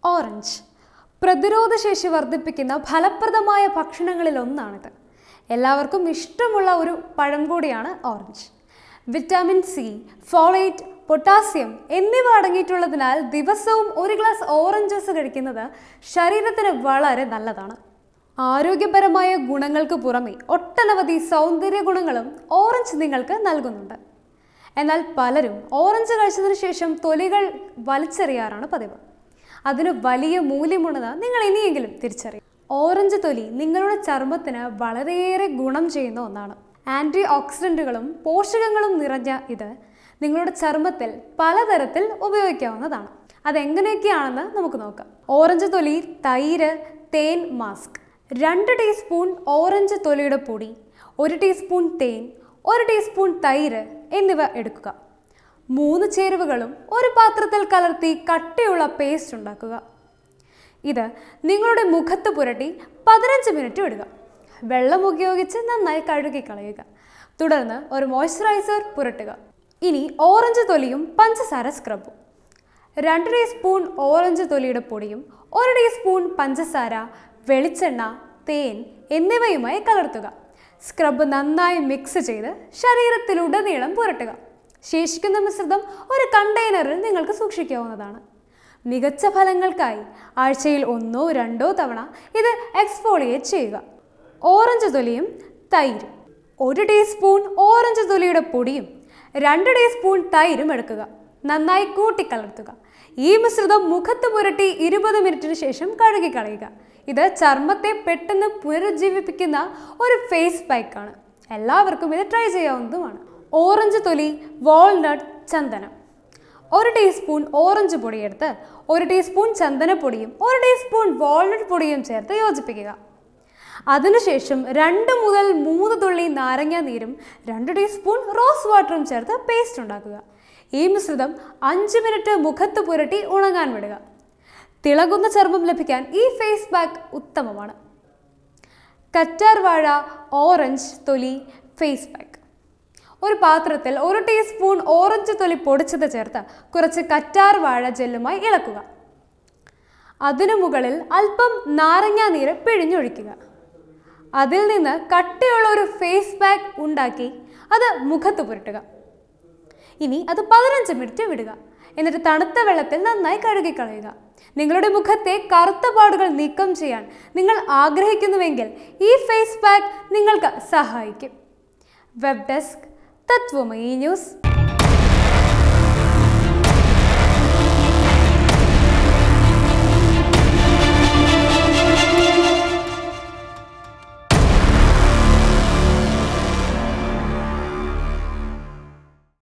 orange പ്രതിരോധശേഷി വർദ്ധിപ്പിക്കുന്ന ഫലപ്രദമായ ഭക്ഷണങ്ങളിൽ ഒന്നാണിത് എല്ലാവർക്കും ഇഷ്ടമുള്ള ഒരു പഴം കൂടിയാണ് orange vitamin C folate potassium എന്നിവ അടങ്ങിയിട്ടുള്ളതിനാൽ ദിവസവും ഒരു ഗ്ലാസ് ഓറഞ്ച് ജ്യൂസ് കഴിക്കുന്നത് ശരീരത്തിന് വളരെ നല്ലതാണ് ആരോഗ്യപരമായ ഗുണങ്ങൾക്ക് പുറമെ ഒട്ടനവധി സൗന്ദര്യ ഗുണങ്ങളും ഓറഞ്ച് നിങ്ങൾക്ക് നൽകുന്നുണ്ട് എന്നാൽ പലരും ഓറഞ്ച് കഴിച്ചതിന് ശേഷം തൊലികൾ വലിച്ചെറിയാറാണ് പതിവ് അതിന് വലിയ മൂല്യമുണ്ടെന്ന് നിങ്ങൾ ഇനിയെങ്കിലും തിരിച്ചറിയും ഓറഞ്ച് തൊലി നിങ്ങളുടെ ചർമ്മത്തിന് വളരെയേറെ ഗുണം ചെയ്യുന്ന ഒന്നാണ് ആൻറ്റി ഓക്സിഡൻറ്റുകളും പോഷകങ്ങളും നിറഞ്ഞ ഇത് നിങ്ങളുടെ ചർമ്മത്തിൽ പലതരത്തിൽ ഉപയോഗിക്കാവുന്നതാണ് അതെങ്ങനെയൊക്കെയാണെന്ന് നമുക്ക് നോക്കാം ഓറഞ്ച് തൊലി തൈര് തേൻ മാസ്ക് രണ്ട് ടീസ്പൂൺ ഓറഞ്ച് തൊലിയുടെ പൊടി ഒരു ടീസ്പൂൺ തേൻ ഒരു ടീസ്പൂൺ തൈര് എന്നിവ എടുക്കുക മൂന്ന് ചേരുവകളും ഒരു പാത്രത്തിൽ കലർത്തി കട്ടിയുള്ള പേസ്റ്റ് ഉണ്ടാക്കുക ഇത് നിങ്ങളുടെ മുഖത്ത് പുരട്ടി പതിനഞ്ച് മിനിറ്റ് വിടുക വെള്ളം ഉപയോഗിച്ച് നന്നായി കഴുകി കളയുക തുടർന്ന് ഒരു മോയ്സ്ചറൈസർ പുരട്ടുക ഇനി ഓറഞ്ച് തൊലിയും പഞ്ചസാര സ്ക്രബും രണ്ട് ടീസ്പൂൺ ഓറഞ്ച് തൊലിയുടെ പൊടിയും ഒരു ടീസ്പൂൺ പഞ്ചസാര വെളിച്ചെണ്ണ തേൻ എന്നിവയുമായി കലർത്തുക സ്ക്രബ് നന്നായി മിക്സ് ചെയ്ത് ശരീരത്തിലുടനീളം പുരട്ടുക ശേഷിക്കുന്ന മിശ്രിതം ഒരു കണ്ടെയ്നറിൽ നിങ്ങൾക്ക് സൂക്ഷിക്കാവുന്നതാണ് മികച്ച ഫലങ്ങൾക്കായി ആഴ്ചയിൽ ഒന്നോ രണ്ടോ തവണ ഇത് എക്സ്ഫോളിയേറ്റ് ചെയ്യുക ഓറഞ്ച് തൊലിയും തൈരും ഒരു ടീസ്പൂൺ ഓറഞ്ച് തൊലിയുടെ പൊടിയും രണ്ട് ടീസ്പൂൺ തൈരും എടുക്കുക നന്നായി കൂട്ടിക്കലർത്തുക ഈ മിശ്രിതം മുഖത്ത് പുരട്ടി ഇരുപത് മിനിറ്റിന് ശേഷം കഴുകി കളയുക ഇത് ചർമ്മത്തെ പെട്ടെന്ന് പുനരുജ്ജീവിപ്പിക്കുന്ന ഒരു ഫേസ് പാക്കാണ് എല്ലാവർക്കും ഇത് ട്രൈ ചെയ്യാവുന്നതുമാണ് ഓറഞ്ച് തൊലി വാൾനട്ട് ചന്ദനം ഒരു ടീസ്പൂൺ ഓറഞ്ച് പൊടിയെടുത്ത് ഒരു ടീസ്പൂൺ ചന്ദനപ്പൊടിയും ഒരു ടീസ്പൂൺ വാൾനട്ട് പൊടിയും ചേർത്ത് യോജിപ്പിക്കുക അതിനുശേഷം രണ്ട് മുതൽ മൂന്ന് തുള്ളി നാരങ്ങ നീരും രണ്ട് ടീസ്പൂൺ റോസ് വാട്ടറും ചേർത്ത് പേസ്റ്റ് ഉണ്ടാക്കുക ഈ മിശ്രിതം അഞ്ച് മിനിറ്റ് മുഖത്ത് പുരട്ടി ഉണങ്ങാൻ വിടുക തിളങ്ങുന്ന ചർമ്മം ലഭിക്കാൻ ഈ ഫേസ് പാക്ക് ഉത്തമമാണ് കറ്റാർ വാഴ ഓറഞ്ച് തൊലി ഫേസ് പാക്ക് ഒരു പാത്രത്തിൽ ഒരു ടീസ്പൂൺ ഓറഞ്ച് തൊലി പൊടിച്ചത് ചേർത്ത് കുറച്ച് കറ്റാർ വാഴ ജെല്ലുമായി ഇളക്കുക അതിനു മുകളിൽ അല്പം നാരങ്ങാ നീര് പിഴിഞ്ഞൊഴിക്കുക അതിൽ നിന്ന് കട്ടിയുള്ള ഒരു ഫേസ് പാക്ക് ഉണ്ടാക്കി അത് മുഖത്ത് പുരട്ടുക ഇനി അത് പതിനഞ്ച് മിനിറ്റ് വിടുക എന്നിട്ട് തണുത്ത വെള്ളത്തിൽ നന്നായി കഴുകിക്കളയുക നിങ്ങളുടെ മുഖത്തെ കറുത്ത പാടുകൾ നീക്കം ചെയ്യാൻ നിങ്ങൾ ആഗ്രഹിക്കുന്നുവെങ്കിൽ ഈ ഫേസ് പാക്ക് നിങ്ങൾക്ക് സഹായിക്കും വെബ് ഡെസ്ക് തത്വമയി ന്യൂസ്